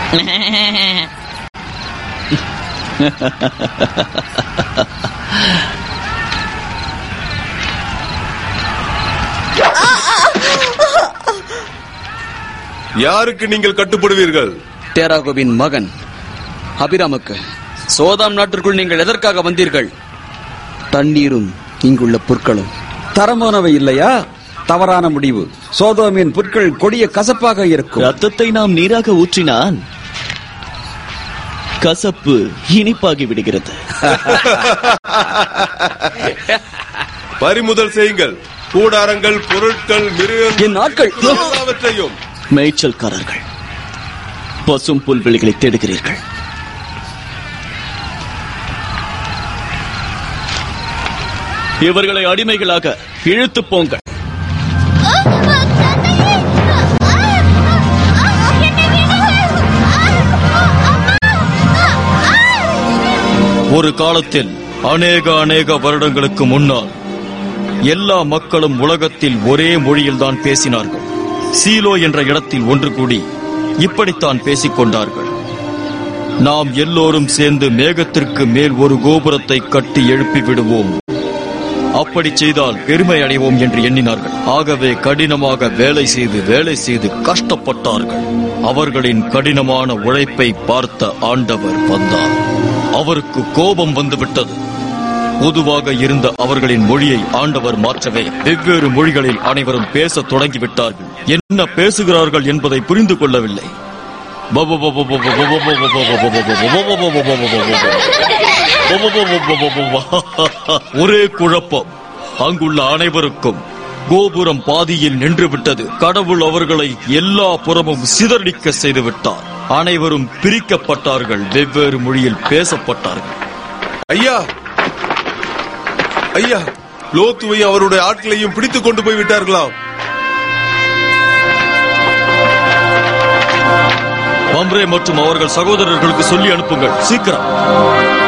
யாருக்கு நீங்கள் கட்டுப்படுவீர்கள் தேராகோவின் மகன் அபிராமுக்கு சோதாம் நாட்டிற்குள் நீங்கள் எதற்காக வந்தீர்கள் தண்ணீரும் இங்குள்ள புற்களும் தரமானவை இல்லையா தவறான முடிவு சோதோமின் புற்கள் கொடிய கசப்பாக இருக்கும் ரத்தத்தை நாம் நீராக ஊற்றினான் கசப்பு இனிப்பாகி விடுகிறது பறிமுதல் செய்யுங்கள் கூடாரங்கள் பொருட்கள் மிருகங்கள் என் ஆட்கள் எல்லாவற்றையும் மேய்ச்சல்காரர்கள் பசும் புல்வெளிகளை தேடுகிறீர்கள் இவர்களை அடிமைகளாக இழுத்து போங்கள் ஒரு காலத்தில் அநேக அநேக வருடங்களுக்கு முன்னால் எல்லா மக்களும் உலகத்தில் ஒரே மொழியில்தான் பேசினார்கள் சீலோ என்ற இடத்தில் ஒன்று கூடி இப்படித்தான் பேசிக் கொண்டார்கள் நாம் எல்லோரும் சேர்ந்து மேகத்திற்கு மேல் ஒரு கோபுரத்தை கட்டி எழுப்பி விடுவோம் அப்படி செய்தால் பெருமை அடைவோம் என்று எண்ணினார்கள் ஆகவே கடினமாக வேலை செய்து வேலை செய்து கஷ்டப்பட்டார்கள் அவர்களின் கடினமான உழைப்பை பார்த்த ஆண்டவர் வந்தார் அவருக்கு கோபம் வந்துவிட்டது பொதுவாக இருந்த அவர்களின் மொழியை ஆண்டவர் மாற்றவே வெவ்வேறு மொழிகளில் அனைவரும் பேசத் தொடங்கிவிட்டார்கள் என்ன பேசுகிறார்கள் என்பதை புரிந்து கொள்ளவில்லை ஒரே குழப்பம் அங்குள்ள அனைவருக்கும் கோபுரம் பாதியில் நின்று விட்டது கடவுள் அவர்களை எல்லா புறமும் சிதறடிக்க செய்து விட்டார் அனைவரும் பிரிக்கப்பட்டார்கள் வெவ்வேறு மொழியில் பேசப்பட்டார்கள் ஐயா ஐயா லோத்துவை அவருடைய ஆட்களையும் பிடித்துக் கொண்டு போய் விட்டார்களாம் மம்ரே மற்றும் அவர்கள் சகோதரர்களுக்கு சொல்லி அனுப்புங்கள் சீக்கிரம்